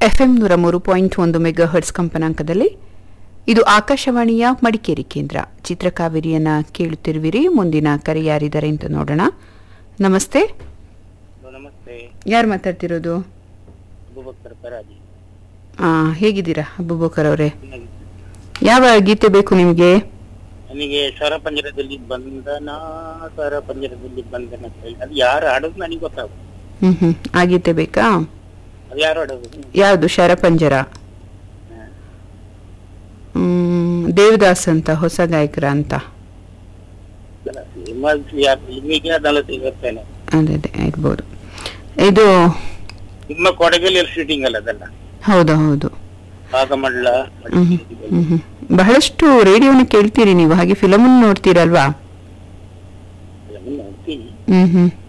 FM ನೂರ ಮೂರು point ಒಂದು ಮೆಗಾ ಹರ್ಟ್ಸ್ ಕಂಪನಾಂಕದಲ್ಲಿ ಇದು ಆಕಾಶವಾಣಿಯ ಮಡಿಕೇರಿ ಕೇಂದ್ರ ಚಿತ್ರಕಾವೇರಿಯನ್ನ ಕೇಳುತ್ತಿರುವಿರಿ ಮುಂದಿನ ಕರೆ ಯಾರಿದ್ದಾರೆ ಅಂತ ನೋಡೋಣ ನಮಸ್ತೆ ಹಲೋ, ನಮಸ್ತೆ ಯಾರು ಮಾತಾಡ್ತಿರೋದು ಅಬೂಬಕ್ಕರ್ ಪರಾಜಿ ಆ, ಹೇಗಿದ್ದೀರಾ ಅಬುಬಕರ್ ಅವರೇ ಯಾವ ಗೀತೆ ಬೇಕು ನಿಮಗೆ ನನಗೆ ಸ್ವರಪಂಜರದಲ್ಲಿ ಬಂಧನ ಸ್ವರಪಂಜರದಲ್ಲಿ ಬಂಧನ ಅಂತ ಹೇಳಿ ಅದು ಯಾರು ಆಡೋದು ನನಗೆ ಗೊತ್ತಾಗುತ್ತೆ ಹ್ಮ್ ಹ್ಮ್ ಆ ಗೀತೆ ಬೇಕಾ ಅದು ಯಾರು ಆಡೋದು ಯಾವುದು ಶರಪಂಜರ ಹ್ಮ್ ದೇವದಾಸ್ ಅಂತ ಹೊಸ ಗಾಯಕರ ಅಂತ ಅಲ್ಲ, famous ಯಾರು ನಿಮಗೆ ಅದೆಲ್ಲ ಸಿಗುತ್ತೇನೆ ಅದೇ ಅದೇ ಇರ್ಬೋದು ಇದು ನಿಮ್ಮ ಕೊಡಗಲ್ಲಿ ಶೂಟಿಂಗ್ ಅಲ್ಲ ಅದೆಲ್ಲ ಹೌದು ಹೌದು ಭಾಗಮಂಡಲ ಹ್ಮ್ ಹ್ಮ್ ಹ್ಮ್ ಬಹಳಷ್ಟು ರೇಡಿಯೋನ ಕೇಳ್ತೀರಿ ನೀವು ಹಾಗೆ ಫಿಲಮ್ ನೋಡ್ತೀರಲ್ವಾ ನೋಡ್ತೀನಿ ಹ್ಮ್ ಹ್ಮ್